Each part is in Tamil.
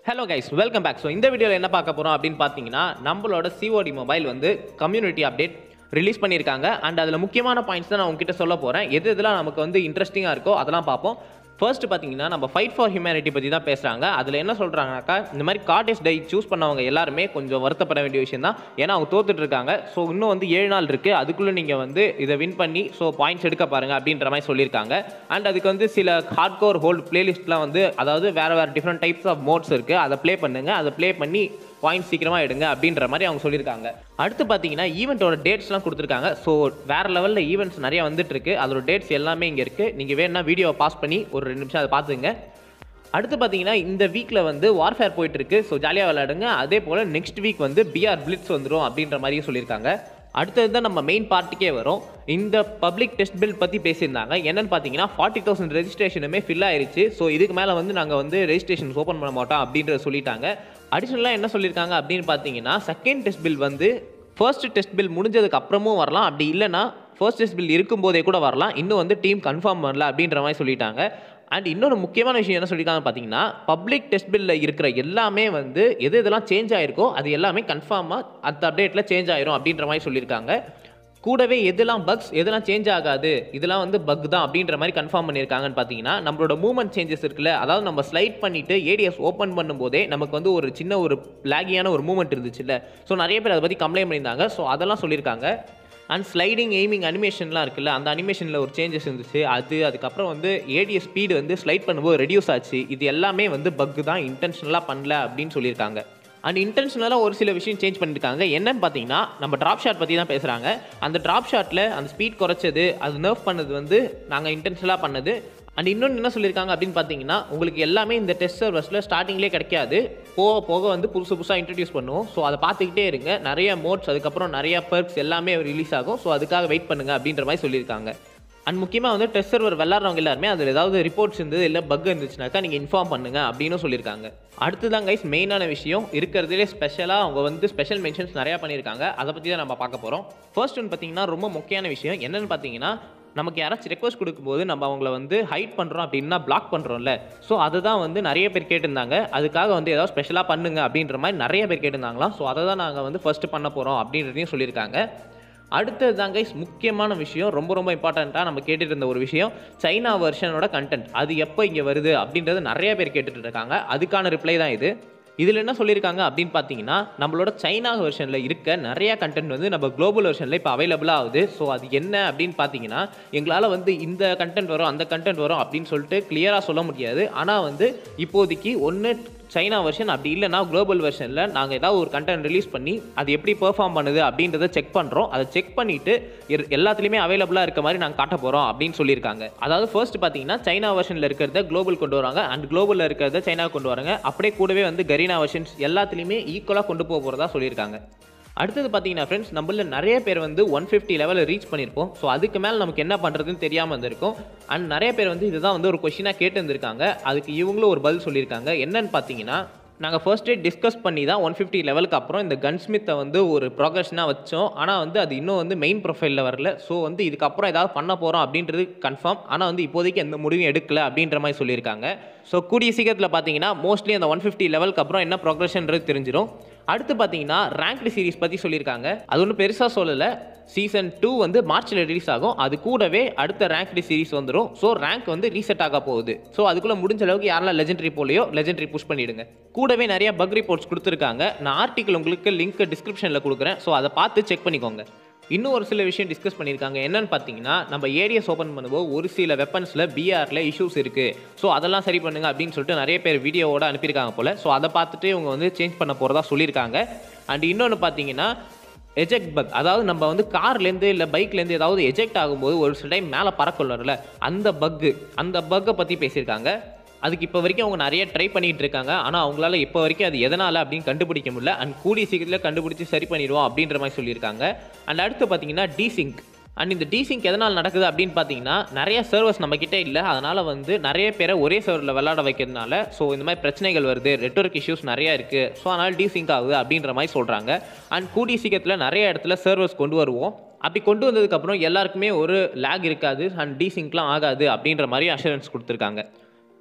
hello guys welcome back so இந்த வீடியோவில் என்ன பார்க்க போகிறோம் அப்படின்னு பார்த்தீங்கன்னா நம்மளோட சிஓடி மொபைல் வந்து கம்யூனிட்டி அப்டேட் ரிலீஸ் பண்ணியிருக்காங்க அண்ட் அதில் முக்கியமான பாயிண்ட்ஸ் தான் நான் உங்ககிட்ட சொல்ல போகிறேன் எது எதெல்லாம் நமக்கு வந்து இன்ட்ரெஸ்டிங்காக இருக்கோ அதெல்லாம் பார்ப்போம் ஃபர்ஸ்ட் பார்த்தீங்கன்னா நம்ம ஃபைட் ஃபார் ஹியூமனிட்டி பற்றி தான் பேசுகிறாங்க அதில் என்ன சொல்கிறாங்கனாக்கா இந்த மாதிரி கார்டேஸ் டை சூஸ் பண்ணவங்க எல்லாருமே கொஞ்சம் வருத்தப்பட வேண்டிய விஷயம் தான் ஏன்னா அவங்க தோத்துட்டு இருக்காங்க ஸோ இன்னும் வந்து ஏழு நாள் இருக்குது அதுக்குள்ளே நீங்கள் வந்து இதை வின் பண்ணி ஸோ பாயிண்ட்ஸ் எடுக்க பாருங்க அப்படின்ற மாதிரி சொல்லியிருக்காங்க அண்ட் அதுக்கு வந்து சில ஹார்ட் கோர் ஹோல்ட் பிளேலிஸ்ட்லாம் வந்து அதாவது வேறு வேறு டிஃப்ரெண்ட் டைப்ஸ் ஆஃப் மோட்ஸ் இருக்குது அதை ப்ளே பண்ணுங்கள் அதை ப்ளே பண்ணி பாயிண்ட் சீக்கிரமாக எடுங்க அப்படின்ற மாதிரி அவங்க சொல்லியிருக்காங்க அடுத்து பார்த்தீங்கன்னா ஈவெண்ட்டோட டேட்ஸ்லாம் கொடுத்துருக்காங்க ஸோ வேறு லெவலில் ஈவெண்ட்ஸ் நிறைய வந்துட்டு இருக்கு அதோட டேட்ஸ் எல்லாமே இங்கே இருக்குது நீங்கள் வேணும்னா வீடியோவை பாஸ் பண்ணி ஒரு ரெண்டு நிமிஷம் அதை பார்த்துங்க அடுத்து பார்த்தீங்கன்னா இந்த வீக்கில் வந்து வார்ஃபேர் போயிட்டு இருக்கு ஸோ ஜாலியாக விளையாடுங்க அதே போல் நெக்ஸ்ட் வீக் வந்து பிஆர் பிளிட்ஸ் வந்துடும் அப்படின்ற மாதிரியும் சொல்லியிருக்காங்க அடுத்தது தான் நம்ம மெயின் பார்ட்டுக்கே வரும் இந்த பப்ளிக் டெஸ்ட் பில் பற்றி பேசியிருந்தாங்க என்னன்னு பார்த்தீங்கன்னா ஃபார்ட்டி தௌசண்ட் ரெஜிஸ்ட்ரேஷனுமே ஃபில் ஆயிருச்சு ஸோ இதுக்கு மேலே வந்து நாங்கள் வந்து ரெஜிஸ்ட்ரேஷன் ஓப்பன் பண்ண மாட்டோம் அப்படின்றத சொல்லிட்டாங்க அடிஷ்னலாக என்ன சொல்லியிருக்காங்க அப்படின்னு பார்த்தீங்கன்னா செகண்ட் டெஸ்ட் பில் வந்து ஃபர்ஸ்ட் டெஸ்ட் பில் முடிஞ்சதுக்கு அப்புறமும் வரலாம் அப்படி இல்லைன்னா ஃபர்ஸ்ட் டெஸ்ட் பில் இருக்கும்போதே கூட வரலாம் இன்னும் வந்து டீம் கன்ஃபார்ம் பண்ணல அப்படின்ற மாதிரி சொல்லிட்டாங்க அண்ட் இன்னொரு முக்கியமான விஷயம் என்ன சொல்லியிருக்காங்க பார்த்தீங்கன்னா பப்ளிக் டெஸ்ட் பில்லில் இருக்கிற எல்லாமே வந்து எது எதெல்லாம் சேஞ்ச் ஆயிருக்கோ அது எல்லாமே கன்ஃபார்மாக அந்த அப்டேட்டில் சேஞ்ச் ஆயிரும் அப்படின்ற மாதிரி சொல்லியிருக்காங்க கூடவே எதெல்லாம் பக்ஸ் எதெல்லாம் சேஞ்ச் ஆகாது இதெல்லாம் வந்து பக் தான் அப்படின்ற மாதிரி கன்ஃபார்ம் பண்ணியிருக்காங்கன்னு பார்த்தீங்கன்னா நம்மளோட மூவ்மெண்ட் சேஞ்சஸ் இருக்குல்ல அதாவது நம்ம ஸ்லைட் பண்ணிட்டு ஏடிஎஸ் ஓப்பன் பண்ணும்போதே நமக்கு வந்து ஒரு சின்ன ஒரு லாகியான ஒரு மூவ்மெண்ட் இருந்துச்சுல்ல ஸோ நிறைய பேர் அதை பற்றி கம்ப்ளைண்ட் பண்ணியிருந்தாங்க ஸோ அதெல்லாம் சொல்லியிருக்காங்க அண்ட் ஸ்லைடிங் எய்மிங் அனிமேஷன்லாம் இருக்குல்ல அந்த அனிமேஷனில் ஒரு சேஞ்சஸ் இருந்துச்சு அது அதுக்கப்புறம் வந்து ஏடிஎஸ் ஸ்பீடு வந்து ஸ்லைட் பண்ணும்போது ரெடியூஸ் ஆச்சு இது எல்லாமே வந்து பக் தான் இன்டென்ஷனலாக பண்ணல அப்படின்னு சொல்லியிருக்காங்க அண்ட் இன்டென்ஷனலாக ஒரு சில விஷயம் சேஞ்ச் பண்ணியிருக்காங்க என்னன்னு பார்த்தீங்கன்னா நம்ம ட்ராப் ஷாட் பற்றி தான் பேசுகிறாங்க அந்த ட்ராப் ஷாட்டில் அந்த ஸ்பீட் குறைச்சது அது நர்வ் பண்ணது வந்து நாங்கள் இன்டென்ஷனலாக பண்ணது அண்ட் இன்னொன்று என்ன சொல்லியிருக்காங்க அப்படின்னு பார்த்தீங்கன்னா உங்களுக்கு எல்லாமே இந்த டெஸ்ட் சர்வர்ஸில் ஸ்டார்டிங்லேயே கிடைக்காது போக போக வந்து புதுசு புதுசாக இன்ட்ரடியூஸ் பண்ணுவோம் ஸோ அதை பார்த்துக்கிட்டே இருங்க நிறைய மோட்ஸ் அதுக்கப்புறம் நிறைய பர்க்ஸ் எல்லாமே ரிலீஸ் ஆகும் ஸோ அதுக்காக வெயிட் பண்ணுங்க அப்படின்ற மாதிரி சொல்லியிருக்காங்க அண்ட் முக்கியமாக வந்து டெஸ்ட் சர்வர் விளாட்றவங்க எல்லாருமே அதில் ஏதாவது ரிப்போர்ட்ஸ் இருந்தது இல்லை பக் இருந்துச்சுனாக்கா நீங்கள் இன்ஃபார்ம் பண்ணுங்க அப்படின்னு சொல்லியிருக்காங்க அடுத்ததான் கைஸ் மெயினான விஷயம் இருக்கிறதுலே ஸ்பெஷலாக அவங்க வந்து ஸ்பெஷல் மென்ஷன்ஸ் நிறையா பண்ணியிருக்காங்க அதை பற்றி தான் நம்ம பார்க்க போகிறோம் ஃபர்ஸ்ட் ஒன் பார்த்தீங்கன்னா ரொம்ப முக்கியமான விஷயம் என்னென்னு பார்த்தீங்கன்னா நமக்கு யாராச்சும் ரெக்வஸ்ட் கொடுக்கும்போது நம்ம அவங்கள வந்து ஹைட் பண்ணுறோம் அப்படின்னா பிளாக் பண்ணுறோம்ல ஸோ அதுதான் வந்து நிறைய பேர் கேட்டிருந்தாங்க அதுக்காக வந்து ஏதாவது ஸ்பெஷலாக பண்ணுங்க அப்படின்ற மாதிரி நிறைய பேர் கேட்டிருந்தாங்களாம் ஸோ அதை தான் நாங்கள் வந்து ஃபஸ்ட்டு பண்ண போகிறோம் அப்படின்றதையும் சொல்லியிருக்காங்க அடுத்தது தாங்க முக்கியமான விஷயம் ரொம்ப ரொம்ப இம்பார்ட்டண்ட்டாக நம்ம கேட்டுட்டு இருந்த ஒரு விஷயம் சைனா வெர்ஷனோட கண்டென்ட் அது எப்போ இங்கே வருது அப்படின்றது நிறைய பேர் கேட்டுட்டு இருக்காங்க அதுக்கான ரிப்ளை தான் இது இதில் என்ன சொல்லியிருக்காங்க அப்படின்னு பார்த்தீங்கன்னா நம்மளோட சைனா வெர்ஷனில் இருக்க நிறைய கண்டென்ட் வந்து நம்ம குளோபல் வெர்ஷனில் இப்போ அவைலபிளாக ஆகுது ஸோ அது என்ன அப்படின்னு பார்த்தீங்கன்னா எங்களால் வந்து இந்த கண்டென்ட் வரும் அந்த கண்டென்ட் வரும் அப்படின்னு சொல்லிட்டு கிளியராக சொல்ல முடியாது ஆனால் வந்து இப்போதைக்கு ஒன்று சைனா வெர்ஷன் அப்படி இல்லைனா குளோபல் வெர்ஷனில் நாங்கள் ஏதாவது ஒரு கண்டென்ட் ரிலீஸ் பண்ணி அது எப்படி பெர்ஃபார்ம் பண்ணுது அப்படின்றத செக் பண்ணுறோம் அதை செக் பண்ணிவிட்டு எல்லாத்துலேயுமே அவைலபிளாக இருக்க மாதிரி நாங்கள் காட்ட போகிறோம் அப்படின்னு சொல்லியிருக்காங்க அதாவது ஃபர்ஸ்ட் பார்த்தீங்கன்னா சைனா வெர்ஷனில் இருக்கிறத குளோபல் கொண்டு வராங்க அண்ட் குளோபலில் இருக்கிறத சைனா கொண்டு வராங்க அப்படியே கூடவே வந்து கரீனா வெர்ஷன்ஸ் எல்லாத்துலேயுமே ஈக்குவலாக கொண்டு போக போகிறதா சொல்லியிருக்காங்க அடுத்தது பார்த்தீங்கன்னா ஃப்ரெண்ட்ஸ் நம்மள நிறைய பேர் வந்து ஒன் ஃபிஃப்டி லெவலில் ரீச் பண்ணியிருப்போம் ஸோ அதுக்கு மேலே நமக்கு என்ன பண்ணுறதுன்னு தெரியாமல் இருந்திருக்கும் அண்ட் நிறைய பேர் வந்து இதுதான் வந்து ஒரு கொஷினாக கேட்டு இருந்திருக்காங்க அதுக்கு இவங்களும் ஒரு பதில் சொல்லியிருக்காங்க என்னன்னு பார்த்தீங்கன்னா நாங்கள் ஃபர்ஸ்ட் டே டிஸ்கஸ் பண்ணி தான் ஒன் ஃபிஃப்டி லெவலுக்கு அப்புறம் இந்த கன்ஸ்மித்தை வந்து ஒரு ப்ரோக்ரஷனாக வச்சோம் ஆனால் வந்து அது இன்னும் வந்து மெயின் ப்ரொஃபைலில் வரல ஸோ வந்து இதுக்கப்புறம் ஏதாவது பண்ண போகிறோம் அப்படின்றது கன்ஃபார்ம் ஆனால் வந்து இப்போதைக்கு எந்த முடிவும் எடுக்கல அப்படின்ற மாதிரி சொல்லியிருக்காங்க ஸோ கூடிய சீக்கிரத்தில் பார்த்தீங்கன்னா மோஸ்ட்லி அந்த ஒன் ஃபிஃப்டி லெவலுக்கு அப்புறம் என்ன ப்ரோக்ரஷன்றது தெரிஞ்சிடும் அடுத்து பார்த்தீங்கன்னா ரேங்க்டு சீரிஸ் பற்றி சொல்லியிருக்காங்க அது ஒன்றும் பெருசாக சொல்லலை சீசன் டூ வந்து மார்ச்சில் ரிலீஸ் ஆகும் அது கூடவே அடுத்த ரேங்க்டு சீரிஸ் வந்துடும் ஸோ ரேங்க் வந்து ரீசெட் ஆக போகுது ஸோ அதுக்குள்ளே முடிஞ்ச அளவுக்கு யாரெல்லாம் லெஜெண்டரி போலையோ லெஜெண்டரி புஷ் பண்ணிவிடுங்க கூடவே நிறைய பக் ரிப்போர்ட்ஸ் கொடுத்துருக்காங்க நான் ஆர்டிக்கல் உங்களுக்கு லிங்க் டிஸ்கிரிப்ஷனில் கொடுக்குறேன் ஸோ அதை பார்த்து செக் பண்ணிக்கோங்க இன்னும் ஒரு சில விஷயம் டிஸ்கஸ் பண்ணியிருக்காங்க என்னன்னு பார்த்தீங்கன்னா நம்ம ஏரியாஸ் ஓப்பன் பண்ணும்போது ஒரு சில வெப்பன்ஸில் பிஆரில் இஷ்யூஸ் இருக்குது ஸோ அதெல்லாம் சரி பண்ணுங்க அப்படின்னு சொல்லிட்டு நிறைய பேர் வீடியோவோட அனுப்பியிருக்காங்க போல் ஸோ அதை பார்த்துட்டு இவங்க வந்து சேஞ்ச் பண்ண போகிறதா சொல்லியிருக்காங்க அண்ட் இன்னொன்று பார்த்தீங்கன்னா எஜெக்ட் பக் அதாவது நம்ம வந்து கார்லேருந்து இல்லை பைக்லேருந்து ஏதாவது எஜெக்ட் ஆகும்போது ஒரு சில டைம் மேலே பறக்கொள்ளல அந்த பக்கு அந்த பக்கை பற்றி பேசியிருக்காங்க அதுக்கு இப்போ வரைக்கும் அவங்க நிறைய ட்ரை பண்ணிட்டு இருக்காங்க ஆனால் அவங்களால இப்போ வரைக்கும் அது எதனால் அப்படின்னு கண்டுபிடிக்க முடியல அண்ட் கூடிய சீக்கிரத்தில் கண்டுபிடிச்சி சரி பண்ணிடுவோம் அப்படின்ற மாதிரி சொல்லியிருக்காங்க அண்ட் அடுத்து பார்த்தீங்கன்னா டீசிங்க் அண்ட் இந்த டீசிங்க் எதனால் நடக்குது அப்படின்னு பார்த்தீங்கன்னா நிறைய சர்வர்ஸ் நம்ம கிட்டே இல்லை அதனால் வந்து நிறைய பேரை ஒரே சர்வரில் விளாட வைக்கிறதுனால ஸோ இந்த மாதிரி பிரச்சனைகள் வருது நெட்ஒர்க் இஷ்யூஸ் நிறையா இருக்குது ஸோ அதனால் டீசிங்க் ஆகுது அப்படின்ற மாதிரி சொல்கிறாங்க அண்ட் கூடிய சீக்கிரத்தில் நிறைய இடத்துல சர்வர்ஸ் கொண்டு வருவோம் அப்படி கொண்டு வந்ததுக்கப்புறம் எல்லாருக்குமே ஒரு லேக் இருக்காது அண்ட் டீசிங்க்லாம் ஆகாது அப்படின்ற மாதிரி அஷூரன்ஸ் கொடுத்துருக்காங்க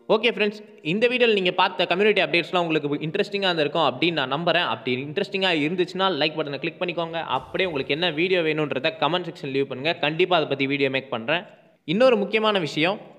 ஓகே ஃப்ரெண்ட்ஸ் இந்த வீடியோவில் நீங்கள் பார்த்த கம்யூனிட்டி அப்டேட்ஸ்லாம் உங்களுக்கு இன்ட்ரெஸ்டிங்காக இருந்திருக்கும் அப்படின்னு நான் நம்புறேன் அப்படி இன்ட்ரெஸ்டிங்காக இருந்துச்சுன்னா லைக் பட்டனை கிளிக் பண்ணிக்கோங்க அப்படியே உங்களுக்கு என்ன வீடியோ வேணுன்றத கமெண்ட் செக்ஷன் லீவ் பண்ணுங்கள் கண்டிப்பாக அதை பற்றி வீடியோ மேக் பண்ணுறேன் இன்னொரு முக்கியமான விஷயம்